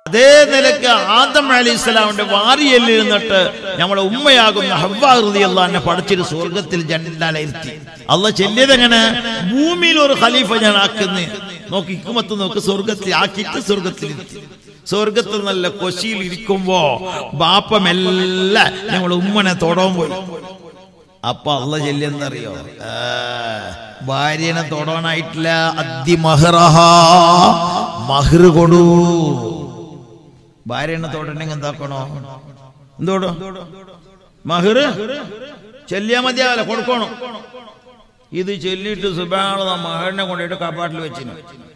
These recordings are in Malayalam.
അതേ നിലക്ക് ആദം അലി ഇസ്ലാമിന്റെ വാരിയല്ലിൽ നിന്നിട്ട് നമ്മളെ ഉമ്മയാകുന്ന ഹവ്വാഹൃതി അള്ളാഹിനെ പഠിച്ചൊരു സ്വർഗത്തിൽ ജന്നാലിരുത്തി അള്ള ചെല്ലിയതെങ്ങനെ ഭൂമിയിൽ ഒരു ഖലീഫ ഞാൻ ആക്കുന്നു നോക്കി ഇക്കുമത്ത് നോക്ക് സ്വർഗത്തിൽ ആക്കിയിട്ട് സ്വർഗത്തിലിരുത്തി സ്വർഗത്തിൽ നല്ല കൊശിയിൽ ഇരിക്കുമ്പോ ബാപ്പമെല്ല ഞങ്ങൾ ഉമ്മനെ തൊടാൻ പോയി അപ്പൊ അള്ള ചെല്ലെന്നറിയോ ആ, ഭാര്യനെ തൊടാനായിട്ടില്ല അദ്ദി മഹ്റഹ മഹർ കൊടു ഭാര്യനെ തൊടണമെങ്കിൽ എന്താക്കണോ എന്തോടോ മഹർ ചെല്ലിയാ മതിയാവല്ല കൊടുക്കണോ ഇത് ചെല്ലിയിട്ട് സുബാണ മഹറിനെ കൊണ്ടിട്ട് കപ്പാട്ടിൽ വെച്ചിന്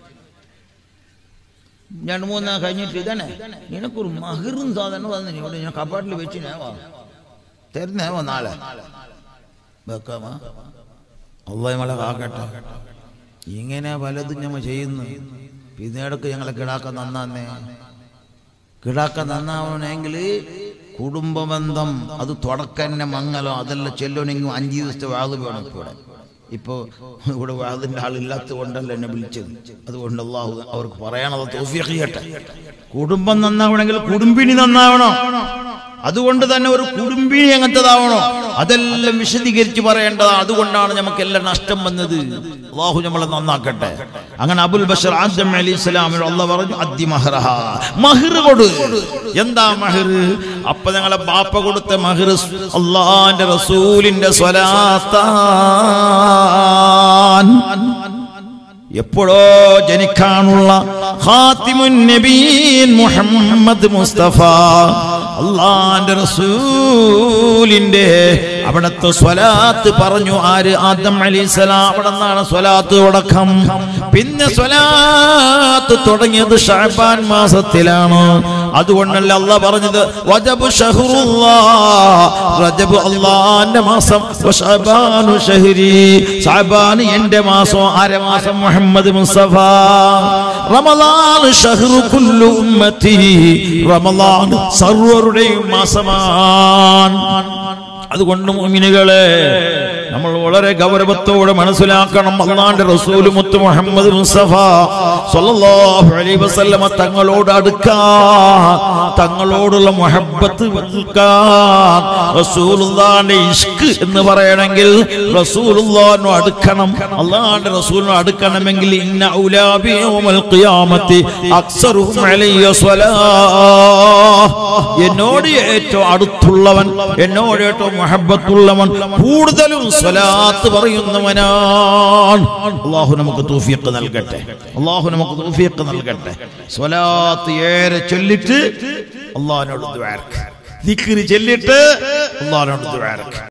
രണ്ട് മൂന്നാ കഴിഞ്ഞിട്ട് ഇതന്നെ നിനക്കൊരു മഹറും സാധനം വന്നിന് ഇവിടെ ഞാൻ കപ്പാട്ടിൽ വെച്ചിനേവാ തരുന്നേവാ നാളെ വെക്കാമാ അള്ളാഹ് നമ്മളെ കാക്കട്ടെ ഇങ്ങനെ പലതും ഞമ്മ ചെയ്യുന്നു പിന്നീടക്ക് ഞങ്ങളെ കിടാക്ക നന്നാന്നേ കിടാക്ക നന്നാവണമെങ്കിൽ കുടുംബബന്ധം അത് തുടക്കന്നെ മംഗലം അതെല്ലാം ചെല്ലണമെങ്കിൽ അഞ്ച് ദിവസത്തെ വാത് വേണം ഇപ്പൊ ഇവിടെ ഇപ്പൊ ഇവിടെ വാതിന്റെ ആളില്ലാത്തത് കൊണ്ടല്ല എന്നെ വിളിച്ചത് അതുകൊണ്ട് അള്ളാഹു അവർക്ക് പറയാനുള്ളത് തോഫിയൊക്കെ ചെയ്യട്ടെ കുടുംബം നന്നാവണമെങ്കിൽ കുടുംബിനി നന്നാവണം അതുകൊണ്ട് തന്നെ ഒരു കുടുംബിനി എങ്ങനത്തതാവണോ അതെല്ലാം വിശദീകരിച്ച് പറയേണ്ടതാണ് അതുകൊണ്ടാണ് നമുക്ക് എല്ലാം നഷ്ടം വന്നത് അള്ളാഹു നമ്മളെ നന്നാക്കട്ടെ അങ്ങനെ അബുൽ ബഷർ ആദം അലി ഇസ്ലാമിനോട് അള്ള പറഞ്ഞു അദ്ദി മഹ്റഹ മഹർ കൊടു എന്താ മഹർ അപ്പൊ ഞങ്ങളെ ബാപ്പ കൊടുത്ത മഹർ അള്ളാന്റെ റസൂലിന്റെ സ്വലാത്താൻ എപ്പോഴോ ജനിക്കാനുള്ള ഖാത്തിമുൻ നബീൻ മുഹമ്മദ് മുസ്തഫ അള്ളാന്റെ റസൂലിന്റെ അവിടത്തെ സ്വലാത്ത് പറഞ്ഞു ആര് ആദം അലിസ്ലാം അവിടെ നിന്നാണ് സ്വലാത്ത് തുടക്കം പിന്നെ സ്വലാത്ത് തുടങ്ങിയത് ഷാബാൻ മാസത്തിലാണ് അതുകൊണ്ടല്ല അല്ല പറഞ്ഞത് വജബ് ഷഹ്റുല്ലാ റജബ് അള്ളാന്റെ മാസം വശഅബാനു ഷഹ്രി ശഅബാൻ എന്റെ മാസം ആരെ മാസം മുഹമ്മദ് മുസ്തഫ റമളാൻ ഷഹ്റു കുല്ലു ഉമ്മത്തി റമളാൻ സർവരുടെയും മാസമാണ് അതുകൊണ്ട് മുഅ്മിനുകളെ നമ്മൾ വളരെ ഗൗരവത്തോടെ മനസ്സിലാക്കണം അള്ളാന്റെ റസൂൽ മുത്ത് മുഹമ്മദ് മുസ്തഫ സല്ലല്ലാഹു അലൈഹി വസല്ലമ തങ്ങളോട് അടുക്കാൻ തങ്ങളോടുള്ള മുഹബ്ബത്ത് വെക്കാൻ റസൂലുള്ളാന്റെ ഇഷ്ക് എന്ന് പറയണമെങ്കിൽ റസൂലുള്ളാഹിനു അടുക്കണം അള്ളാന്റെ റസൂലിനു അടുക്കണമെങ്കിൽ ഇന്ന ഔലാബി യൗമൽ ഖിയാമത്തി അക്സറുഹും അലയ്യ സ്വലാഹ് എന്നോട് ഏറ്റവും അടുത്തുള്ളവൻ എന്നോട് ഏറ്റവും മഹബത്തുള്ളവൻ കൂടുതലും സ്വലാത്ത് പറയുന്നവനാണ് അള്ളാഹു നമുക്ക് തൗഫീഖ് നൽകട്ടെ അള്ളാഹു നമുക്ക് തൗഫീഖ് നൽകട്ടെ സ്വലാത്ത് ഏറെ ചൊല്ലിട്ട് അള്ളാഹിനോട് ദ്വാരക്ക് ദിക്റ് ചൊല്ലിട്ട് അള്ളാഹിനോട് ദ്വാരക്ക്